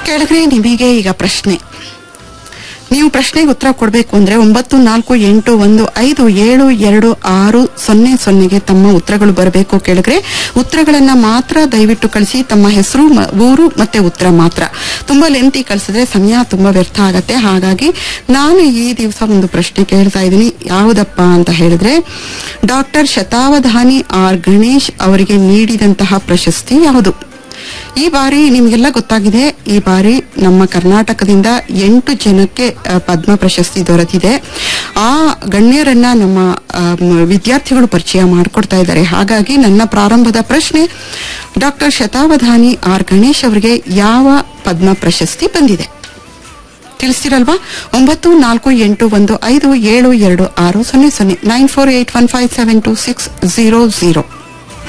ಕೆಳಗಡೆ ನಿಮಗೆ ಈಗ ಪ್ರಶ್ನೆ ನೀವು ಪ್ರಶ್ನೆಗೆ ಉತ್ತರ ಕೊಡಬೇಕು ಅಂದ್ರೆ ಒಂಬತ್ತು ನಾಲ್ಕು ಎಂಟು ಒಂದು ಐದು ಏಳು ಎರಡು ಆರು ಸೊನ್ನೆ ಸೊನ್ನೆಗೆ ತಮ್ಮ ಉತ್ತರಗಳು ಬರಬೇಕು ಕೆಳಗಡೆ ಉತ್ತರಗಳನ್ನ ಮಾತ್ರ ದಯವಿಟ್ಟು ಕಳಿಸಿ ತಮ್ಮ ಹೆಸರು ಮ- ಊರು ಮತ್ತೆ ಉತ್ತರ ಮಾತ್ರ ತುಂಬಾ ಲೆಂತಿ ಕಳಿಸಿದ್ರೆ ಸಮಯ ತುಂಬಾ ವ್ಯರ್ಥ ಆಗತ್ತೆ ಹಾಗಾಗಿ ನಾನು ಈ ದಿವಸ ಒಂದು ಪ್ರಶ್ನೆ ಕೇಳ್ತಾ ಇದ್ದೀನಿ ಯಾವುದಪ್ಪ ಅಂತ ಹೇಳಿದ್ರೆ ಡಾಕ್ಟರ್ ಶತಾವಧಾನಿ ಆರ್ ಗಣೇಶ್ ಅವರಿಗೆ ನೀಡಿದಂತಹ ಪ್ರಶಸ್ತಿ ಯಾವುದು ಈ ಬಾರಿ ನಿಮಗೆಲ್ಲ ಗೊತ್ತಾಗಿದೆ ಈ ಬಾರಿ ನಮ್ಮ ಕರ್ನಾಟಕದಿಂದ ಎಂಟು ಜನಕ್ಕೆ ಆ, ಪದ್ಮ ಪ್ರಶಸ್ತಿ ದೊರೆತಿದೆ ಆ ಗಣ್ಯರನ್ನ ನಮ್ಮ ಆ, ಮ್, ವಿದ್ಯಾರ್ಥಿಗಳು ಪರಿಚಯ ಮಾಡಿಕೊಡ್ತಾ ಇದ್ದಾರೆ ಹಾಗಾಗಿ ನನ್ನ ಪ್ರಾರಂಭದ ಪ್ರಶ್ನೆ ಡಾಕ್ಟರ್ ಶತಾವಧಾನಿ ಆರ್ ಗಣೇಶ್ ಅವರಿಗೆ ಯಾವ ಪದ್ಮ ಪ್ರಶಸ್ತಿ ಬಂದಿದೆ ತಿಳಿಸ್ತಿರಲ್ವಾ ಒಂಬತ್ತು ನಾಲ್ಕು ಎಂಟು ಒಂದು ಐದು ಏಳು ಎರಡು ಆರು ಸೊನ್ನೆ ಸೊನ್ನೆ nine four eight one five seven two six zero zero